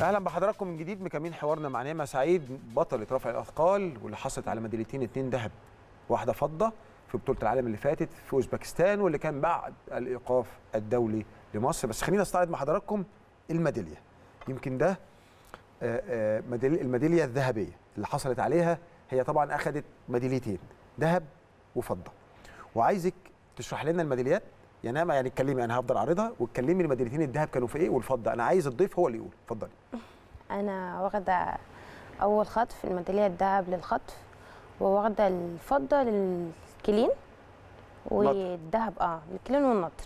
اهلا بحضراتكم من جديد مكملين حوارنا مع نعمه سعيد بطله رفع الاثقال واللي حصلت على ميداليتين اتنين ذهب واحده فضه في بطوله العالم اللي فاتت في اوزبكستان واللي كان بعد الايقاف الدولي لمصر بس خلينا نستعرض مع حضراتكم الميداليه يمكن ده آه، آه، ميدالية- الميداليه الذهبيه اللي حصلت عليها هي طبعا اخذت ميداليتين ذهب وفضه وعايزك تشرح لنا الميداليات يا نعمه يعني اتكلمي انا هفضل اعرضها واتكلمي الميداليتين الذهب كانوا في ايه والفضه انا عايز الضيف هو اللي يقول اتفضلي انا واخده اول خطف الميداليه الذهب للخطف وواخده الفضه للكلين والذهب اه الكلين والنطر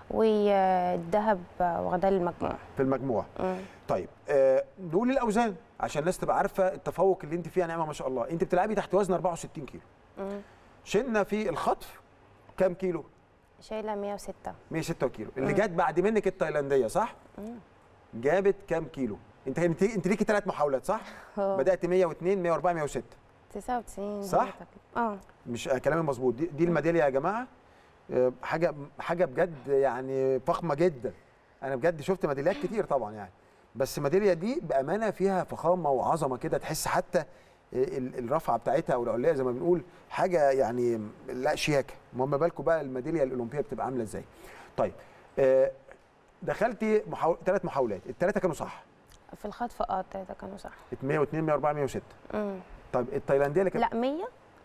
والذهب واخداه للمجموع في المجموع مم. طيب آه نقول الاوزان عشان الناس تبقى عارفه التفوق اللي انت فيه يا نعمه ما شاء الله انت بتلعبي تحت وزن 64 كيلو مم. شلنا في الخطف كام كيلو شايله 106 106 كيلو اللي مم. جت بعد منك التايلانديه صح مم. جابت كام كيلو انت انت انت ليكي ثلاث محاولات صح هو بدات 102 104 106 99 صح؟ هي تقريباً. اه مش آه، كلامي مظبوط دي, دي الميداليه يا جماعه آه، حاجه حاجه بجد يعني فخمه جدا انا بجد شفت ميداليات كتير طبعا يعني بس الميداليه دي بامانه فيها فخامه وعظمه كده تحس حتى ال- الرفعه بتاعتها او العليه زي ما بنقول حاجه يعني لا شياكه ما بالكم بقى الميداليه الاولمبيه بتبقى عامله ازاي طيب آه، دخلتي محاول... ثلاث محاولات الثلاثه كانوا صح في الخطف اه التلاته كانوا صح 102 104 106 مم. طيب التايلانديه اللي كانت لا 100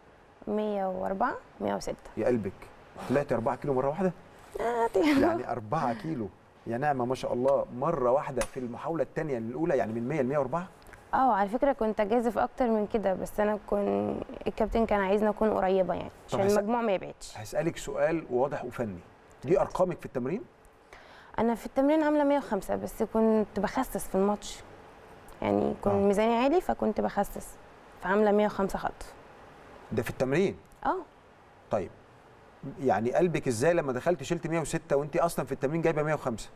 104 106 يا قلبك طلعتي 4 كيلو مره واحده عادي. يعني 4 كيلو يا نعمه ما شاء الله مره واحده في المحاوله الثانيه الاولى يعني من 100 ل 104 اه على فكره كنت اجازف اكتر من كده بس انا كنت الكابتن كان عايزني اكون قريبه يعني عشان هس- المجموع ما يبعدش هسالك سؤال واضح وفني دي ارقامك في التمرين انا في التمرين عامله 105 بس كنت بخسس في الماتش يعني كنت آه. ميزاني عالي فكنت بخسس فعامله 105 خطف ده في التمرين اه طيب يعني قلبك ازاي لما دخلت شلت 106 وانت اصلا في التمرين جايبه 105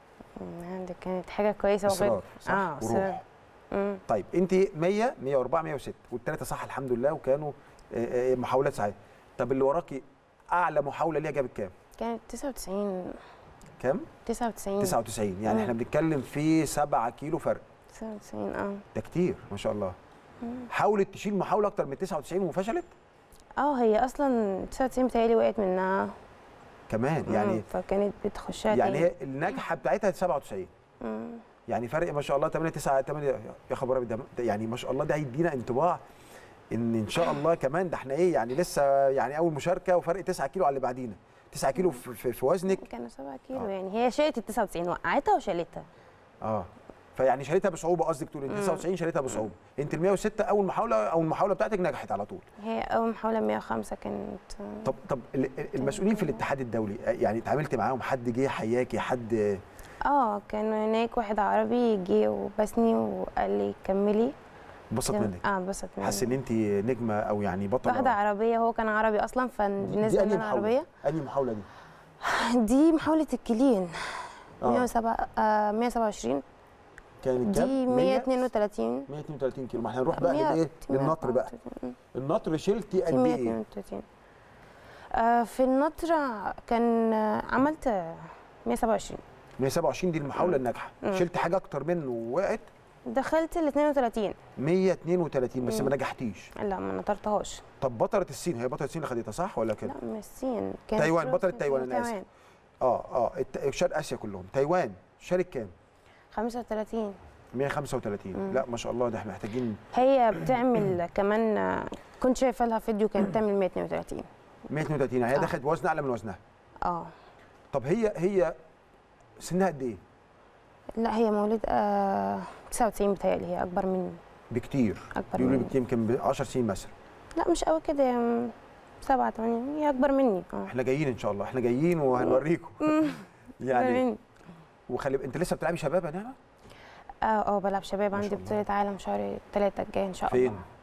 مم، دي كانت حاجه كويسه اصرار صح اه وروح اصرار مم. طيب انت 100 104 106 والثلاثه صح الحمد لله وكانوا آه، آه، محاولات سعيده طب اللي وراكي اعلى محاوله ليها جابت كام كانت 99 كام 99 99 يعني مم. احنا بنتكلم في 7 كيلو فرق 99 اه ده كتير ما شاء الله مم. حاولت تشيل محاوله اكتر من 99 وفشلت اه هي اصلا 99 بتهيألي وقعت منها كمان مم، يعني فكانت بتخشها يعني تاني. هي الناجحه بتاعتها 97 مم. يعني فرق ما شاء الله 8 9 8 يا خبر أبيض، ده ده يعني ما شاء الله ده هيدينا انطباع ان ان شاء الله كمان ده احنا ايه يعني لسه يعني اول مشاركه وفرق 9 كيلو على اللي بعدينا 9 كيلو في, في, في وزنك كانوا 7 كيلو آه. يعني هي شالت ال 99 وقعتها وشالتها اه فيعني شالتها بصعوبه قصدك تقول انت مم. 99 شالتها بصعوبه انت ال 106 اول محاوله او المحاوله بتاعتك نجحت على طول هي اول محاوله 105 كانت طب طب ال- ال- المسؤولين في الاتحاد الدولي يعني اتعاملت معاهم حد جه حياكي حد اه كان هناك واحد عربي جه وبسني وقال لي كملي انبسط ده- منك اه انبسط مني حاسس ان انت نجمه او يعني بطله واحده عربيه هو كان عربي اصلا فبالنسبه أنهي لي انا عربيه انهي محاوله دي دي محاوله الكلين آه. 107 آه 127 كانت كام دي 100 132 132 كيلو ما احنا هنروح بقى 100 للايه للنطر بقى 134. النطر شلتي قد دي ايه 132 آه في النطر كان آه، عملت آه، 127 127 دي المحاوله الناجحه مم. شلت حاجه اكتر منه ووقعت دخلت ال 32 132 بس ما مم. نجحتيش لا ما نطرتهاش طب بطله الصين هي بطله الصين اللي خدتها صح ولا كده لا مش الصين كانت تايوان، روس بطلة في تايوان، الصين أنا آسف. كمان. اه اه الت- شرق اسيا كلهم تايوان شارك كام 35 135 مم. لا ما شاء الله ده احنا محتاجين هي بتعمل كمان آه، كنت شايفه لها فيديو كانت بتعمل 132 132 يعني هي آه. دخلت وزن اعلى من وزنها اه طب هي هي سنها قد ايه لا هي مولود آه 99 بتهيألي هي اكبر مني بكتير اكبر بيقولوا مني بكتير يمكن ب 10 سنين مثلا لا مش قوي كده يعني سبعة تمانية هي اكبر مني اه احنا جايين ان شاء الله احنا جايين وهنوريكم أكبر يعني مني. وخلي انت لسه بتلعبي شباب يا نعمه اه اه بلعب شباب ما عندي شاء الله. بطولة عالم شهر ثلاثة الجاي ان شاء الله فين